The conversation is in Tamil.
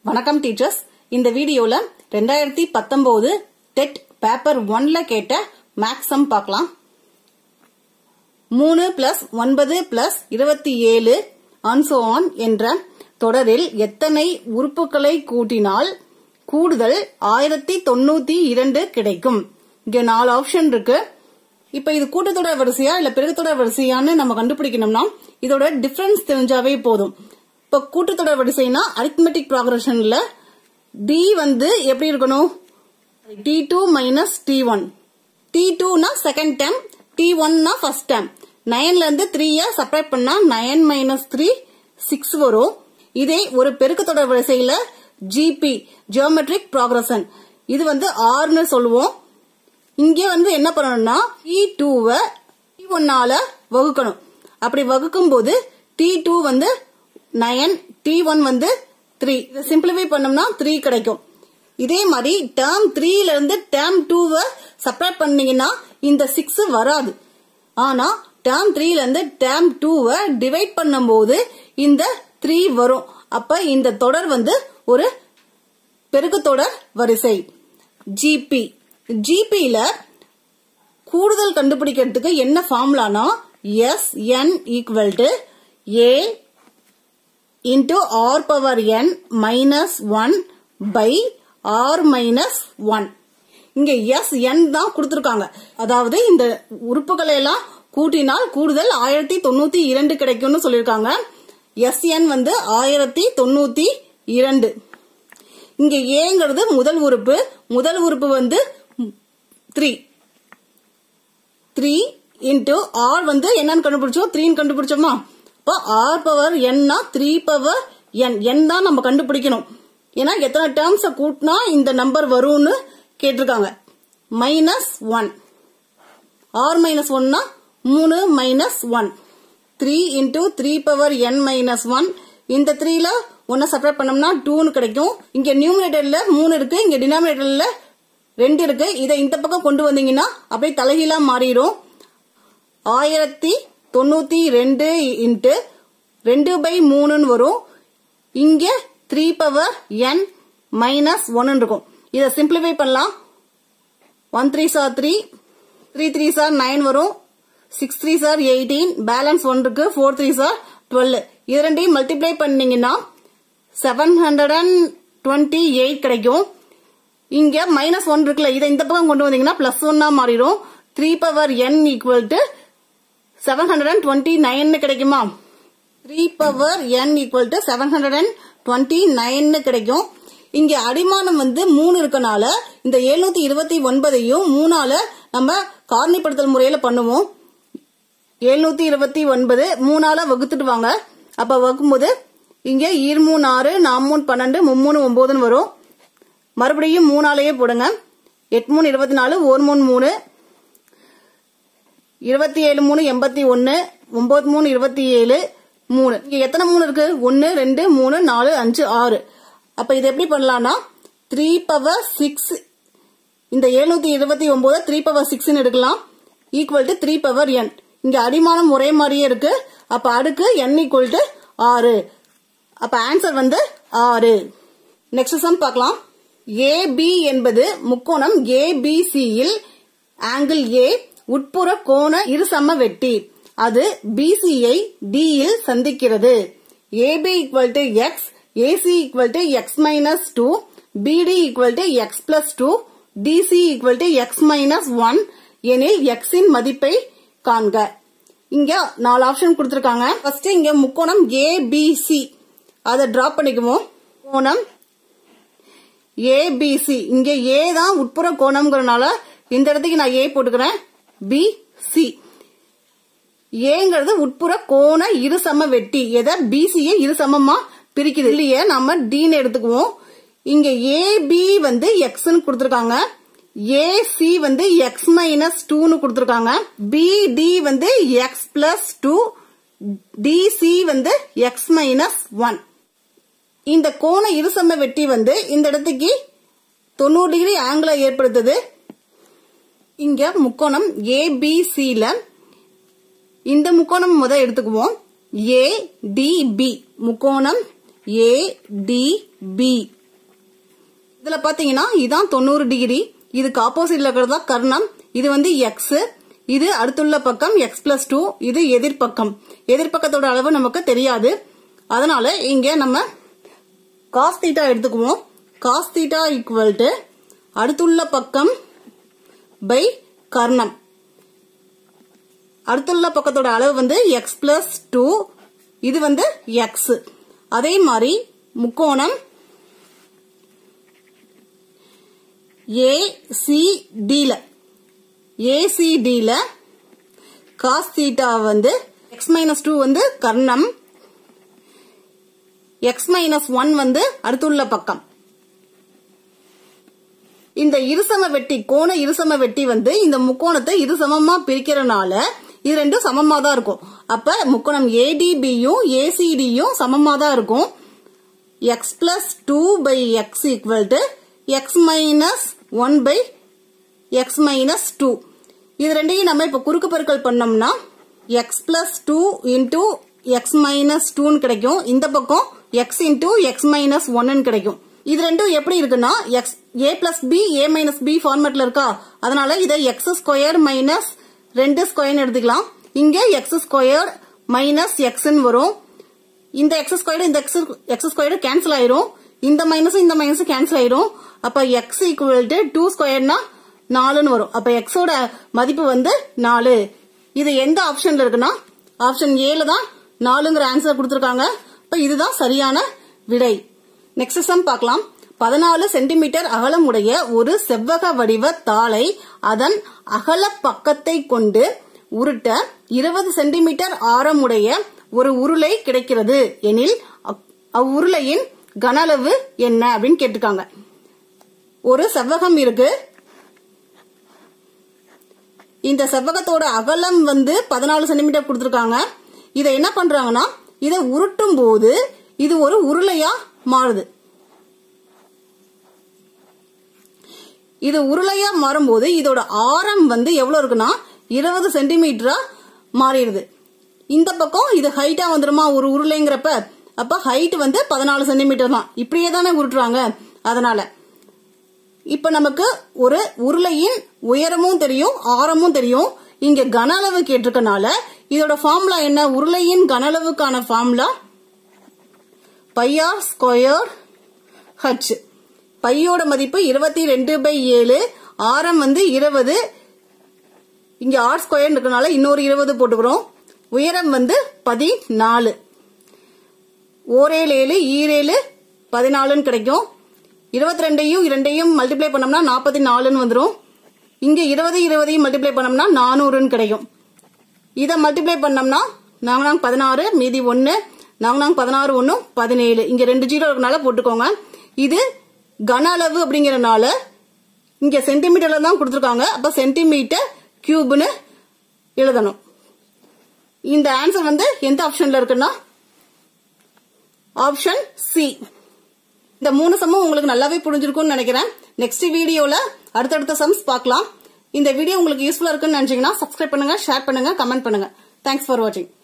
வணக்கம் டீச்சர்ஸ் இந்த வீடியோல ரெண்டாயிரத்தி பத்தொன்பது டெட் பேப்பர் ஒன்ல கேட்ட மேக்ஸம் பார்க்கலாம் மூணு பிளஸ் ஒன்பது பிளஸ் இருபத்தி ஏழு ஆன்சோ ஆன் என்ற தொடரில் எத்தனை உறுப்புகளை கூட்டினால் கூடுதல் ஆயிரத்தி தொண்ணூத்தி இரண்டு கிடைக்கும் இங்க நாலு ஆப்ஷன் இருக்கு இப்ப இது கூட்டத்தொடர் வரிசையா இல்ல பெருக்கத்தொடர் வரிசையான்னு நம்ம கண்டுபிடிக்கணும்னா இதோட டிஃபரன்ஸ் தெரிஞ்சாவே போதும் இப்ப கூட்டத்தொடர் வரிசைனா அரித்மெட்டிக் ப்ராக்ரஷன்ல டி வந்து எப்படி இருக்கணும் d two minus d one d டூனா செகண்ட் டேம் டி ஒன்னா ஃபர்ஸ்ட் டேம் நயன்ல இருந்து த்ரீய செப்பரேட் பண்ணா நயன் மைனஸ் த்ரீ சிக்ஸ் வரும் இதே ஒரு பெருக்கத்தொடர் வரிசையில ஜிபி ஜியோமெட்ரிக் ப்ராக்ரஷன் இது வந்து ஆறுன்னு சொல்லுவோம் இங்கே வந்து என்ன பண்ணணும்னா டி டூவை டி ஒன்னால வகுக்கணும் அப்படி வகுக்கும் போது டி டூ வந்து நயன் டி ஒன் வந்து த்ரீ இதை சிம்பிளிஃபை பண்ணோம்னா த்ரீ கிடைக்கும் இதே மாதிரி டேர்ம் த்ரீல இருந்து டேர்ம் டூவை செப்பரேட் பண்ணீங்கன்னா இந்த சிக்ஸ் வராது ஆனா டேர்ம் த்ரீல இருந்து டேர்ம் டூவை டிவைட் பண்ணும்போது இந்த த்ரீ வரும் அப்ப இந்த தொடர் வந்து ஒரு பெருக்குத்தொடர் வரிசை ஜிபி ஜிபியில கூடுதல் கண்டுபிடிக்கிறதுக்கு என்ன ஃபார்முலானா S n equal to a into r power n minus one by r minus one இங்க எஸ் என் தான் கொடுத்திருக்காங்க அதாவது இந்த உறுப்புகளை எல்லாம் கூட்டினால் கூடுதல் ஆயிரத்தி தொண்ணூத்தி இரண்டு கிடைக்கும்னு சொல்லியிருக்காங்க எஸ் என் வந்து ஆயிரத்தி தொண்ணூத்தி இரண்டு இங்க ஏங்கிறது முதல் உறுப்பு முதல் உறுப்பு வந்து த்ரீ த்ரீ இன்டு ஆர் வந்து என்னன்னு கண்டுபிடிச்சோம் த்ரீன்னு கண்டுபிடிச்சோமா இப்போ ஆர் பவர் என்னா த்ரீ பவர் என் என் தான் நம்ம கண்டுபிடிக்கணும் ஏன்னா எத்தனை டேர்ம்ஸ கூட்டினா இந்த நம்பர் வரும்னு கேட்டிருக்காங்க மைனஸ் ஒன் ஆர் மைனஸ் ஒன்னா மூணு minus one three into three power n minus one இந்த த்ரீல ஒன்ன செப்பரேட் பண்ணோம்னா டூன்னு கிடைக்கும் இங்க நியூமினேட்டர்ல மூணு இருக்கு இங்க டினாமினேட்டர்ல ரெண்டு இருக்கு இதை இந்த பக்கம் கொண்டு வந்தீங்கன்னா அப்படியே தலைகீழா மாறிடும் ஆயிரத்தி தொண்ணூத்தி ரெண்டு இன்ட்டு ரெண்டு பை மூணுன்னு வரும் இங்க த்ரீ பவர் என் மைனஸ் ஒன்னு இருக்கும் இதை சிம்பிளிஃபை பண்ணலாம் one three are three three three are nine வரும் six three are eighteen balance one இருக்கு ஃபோர் த்ரீ சார் டுவெல் இது ரெண்டையும் மல்டிப்ளை பண்ணீங்கன்னா seven hundred and twenty eight கிடைக்கும் இங்க மைனஸ் ஒன் இருக்குல்ல இதை இந்த பக்கம் கொண்டு வந்தீங்கன்னா பிளஸ் ஒன்னா மாறிடும் three power n equal to seven hundred and twenty nine கிடைக்குமா three power n equal to seven hundred and twenty nine கிடைக்கும் இங்க அடிமானம் வந்து மூணு இருக்கனால இந்த எழுநூத்தி இருபத்தி ஒன்பதையும் மூணால நம்ம காரணிப்படுத்தல் முறையில பண்ணுவோம் எழுநூத்தி இருபத்தி ஒன்பது மூணால வகுத்துட்டு வாங்க அப்ப வகுக்கும்போது இங்க ஈர்மூணு ஆறு நாமூணு பன்னெண்டு மும்மூணு ஒன்பதுன்னு வரும் மறுபடியும் மூணாலேயே போடுங்க எட்டு மூணு இருபத்தி நாலு ஒரு மூணு மூணு இருபத்தி ஏழு மூணு எண்பத்தி ஒன்னு ஒன்பது மூணு இருபத்தி ஏழு மூணு இங்க எத்தனை மூணு இருக்கு ஒன்னு ரெண்டு மூணு நாலு அஞ்சு ஆறு அப்ப இது எப்படி பண்ணலாம்னா த்ரீ பவர் சிக்ஸ் இந்த எழுநூத்தி இருபத்தி ஒன்பது த்ரீ பவர் சிக்ஸ் எடுக்கலாம் equal to three power n இங்க அடிமானம் ஒரே மாதிரியே இருக்கு அப்ப அடுக்கு என் ஈக்குவல் டு ஆறு அப்ப ஆன்சர் வந்து ஆறு நெக்ஸ்ட் சம் பார்க்கலாம் ஏபி என்பது முக்கோணம் ஏபிசியில் ஆங்கிள் ஏ உட்புற கோண இருசம வெட்டி அது பிசியை டி யில் சந்திக்கிறது AB equal to x AC equal to x minus two BD equal to x plus two DC equal to x minus one எனில் எக்ஸின் மதிப்பை காண்க இங்க நாலு ஆப்ஷன் கொடுத்திருக்காங்க ஃபர்ஸ்ட் இங்க முக்கோணம் ஏபிசி அதை டிராப் பண்ணிக்குவோம் கோணம் ஏபிசி இங்க ஏ தான் உட்புற கோணம்ங்கிறனால இந்த இடத்துக்கு நான் ஏ போட்டுக்கிறேன் பி சி ஏங்கிறது உட்புற கோண இருசம வெட்டி எதை பிசியை இருசமமா பிரிக்குது இல்லையே நம்ம டீன்னு எடுத்துக்குவோம் இங்க ஏபி வந்து எக்ஸ்ன்னு கொடுத்துருக்காங்க ஏசி வந்து எக்ஸ் மைனஸ் டூன்னு கொடுத்துருக்காங்க பிடி வந்து எக்ஸ் பிளஸ் டூ டிசி வந்து எக்ஸ் மைனஸ் ஒன் இந்த கோண இருசம வெட்டி வந்து இந்த இடத்துக்கு தொண்ணூறு டிகிரி ஆங்கிள ஏற்படுத்துது இங்க முக்கோணம் ஏபிசில இந்த முக்கோணம் முத எடுத்துக்குவோம் ஏ டி பி முக்கோணம் ஏ டி பி இதுல பாத்தீங்கன்னா இதான் தொண்ணூறு டிகிரி இதுக்கு ஆப்போசிட்ல இருக்கிறதா கர்ணம் இது வந்து எக்ஸ் இது அடுத்துள்ள பக்கம் எக்ஸ் பிளஸ் டூ இது எதிர்பக்கம் எதிர்பக்கத்தோட அளவு நமக்கு தெரியாது அதனால இங்க நம்ம காஸ் தீட்டா எடுத்துக்குவோம் காஸ் தீட்டா ஈக்குவல் டு அடுத்துள்ள பக்கம் பை கர்ணம் அடுத்துள்ள பக்கத்தோட அளவு வந்து எக்ஸ் பிளஸ் டூ இது வந்து எக்ஸ் அதே மாதிரி முக்கோணம் ஏசிடில ஏசிடில காஸ் தீட்டா வந்து எக்ஸ் மைனஸ் டூ வந்து கர்ணம் எக்ஸ் மைனஸ் ஒன் வந்து அடுத்துள்ள பக்கம் இந்த இருசம வெட்டி கோண இருசம வெட்டி வந்து இந்த முக்கோணத்தை இருசமமா பிரிக்கிறனால இது ரெண்டும் சமமா தான் இருக்கும் அப்ப முக்கோணம் ஏடிபியும் ஏசிடியும் சமமா தான் இருக்கும் x plus two by x equal to x minus one by x minus two இது ரெண்டையும் நம்ம இப்ப குறுக்கு பெருக்கல் பண்ணோம்னா x plus two into x minus டூன்னு கிடைக்கும் இந்த பக்கம் எக்ஸ் இன்டூ எக்ஸ் மைனஸ் ஒன்னு கிடைக்கும் இது ரெண்டும் எப்படி இருக்குன்னா x a plus b a minus b ஃபார்மேட்ல இருக்கா அதனால இதை எக்ஸ் ஸ்கொயர் மைனஸ் ரெண்டு ஸ்கொயர்னு எடுத்துக்கலாம் இங்க எக்ஸ் ஸ்கொயர் மைனஸ் எக்ஸ்ன்னு வரும் இந்த எக்ஸ் ஸ்கொயர் இந்த எக்ஸ் எக்ஸ் ஸ்கொயர் கேன்சல் ஆயிரும் இந்த மைனஸ் இந்த மைனஸ் கேன்சல் ஆயிரும் அப்ப எக்ஸ் ஈக்குவல் டு டூ ஸ்கொயர்னா நாலுன்னு வரும் அப்ப எக்ஸோட மதிப்பு வந்து நாலு இது எந்த ஆப்ஷன்ல இருக்குன்னா ஆப்ஷன் ஏல தான் நாலுங்கிற ஆன்சர் கொடுத்துருக்காங்க அப்ப இதுதான் சரியான விடை நெக்ஸ்ட் சம் பார்க்கலாம் பதினாலு சென்டிமீட்டர் அகலம் உடைய ஒரு செவ்வக வடிவ தாளை அதன் அகல பக்கத்தை கொண்டு உருட்ட இருபது சென்டிமீட்டர் ஆரமுடைய ஒரு உருளை கிடைக்கிறது எனில் அப்- அவ்வுருளையின் கன அளவு என்ன அப்படின்னு கேட்டிருக்காங்க ஒரு செவ்வகம் இருக்கு இந்த செவ்வகத்தோட அகலம் வந்து பதினாலு சென்டிமீட்டர் கொடுத்திருக்காங்க இதை என்ன பண்றாங்கன்னா இதை உருட்டும் போது இது ஒரு உருளையா மாறுது இது உருளையா மாறும்போது இதோட ஆரம் வந்து எவ்வளவு இருக்குன்னா இருபது சென்டிமீட்டரா மாறிடுது இந்த பக்கம் இது ஹைட்டா வந்துருமா ஒரு உருளைங்கிறப்ப அப்ப ஹைட் வந்து பதினாலு சென்டிமீட்டர் தான் இப்படியே தானே உருட்டுறாங்க அதனால இப்ப நமக்கு ஒரு உருளையின் உயரமும் தெரியும் ஆரமும் தெரியும் இங்க கன அளவு கேட்டிருக்கனால இதோட ஃபார்முலா என்ன உருளையின் கன அளவுக்கான ஃபார்முலா பையார் ஸ்கொயர் ஹச் பையோட மதிப்பு இருபத்தி ரெண்டு பை ஏழு ஆரம் வந்து இருபது இங்க ஆர் ஸ்கொயர் இருக்கனால இன்னொரு இருபது போட்டுக்கிறோம் உயரம் வந்து பதினாலு ஓரேழு ஏழு ஈரேழு பதினாலுன்னு கிடைக்கும் இருபத்தி ரெண்டையும் இரண்டையும் மல்டிப்ளை பண்ணோம்னா நாற்பத்தி நாலுன்னு வந்துடும் இங்க இருபது இருபதையும் மல்டிப்ளை பண்ணோம்னா நானூறுன்னு கிடைக்கும் இதை மல்டிப்ளை பண்ணோம்னா நாங்க நாங்க பதினாறு மீதி ஒன்னு நாங்க நாங்க பதினாறு ஒன்னு பதினேழு இங்க ரெண்டு ஜீரோ இருக்கனால போட்டுக்கோங்க இது கன அளவு அப்படிங்கறனால இங்க சென்டிமீட்டர்ல தான் கொடுத்துருக்காங்க அப்ப சென்டிமீட்டர் கியூப்னு எழுதணும் இந்த ஆன்சர் வந்து எந்த ஆப்ஷன்ல இருக்குன்னா ஆப்ஷன் சி இந்த மூணு சம்மும் உங்களுக்கு நல்லாவே புரிஞ்சிருக்கும்னு நினைக்கிறேன் நெக்ஸ்ட் வீடியோல அடுத்தடுத்த சம்ஸ் பார்க்கலாம் இந்த வீடியோ உங்களுக்கு யூஸ்ஃபுல்லா இருக்குன்னு நினைச்சீங்கன்னா சப்ஸ்கிரைப் பண்ணுங்க ஷேர் பண்ணுங்க கமெண்ட் பண்ணுங்க தேங்க்ஸ் ஃபார் வாட்சிங்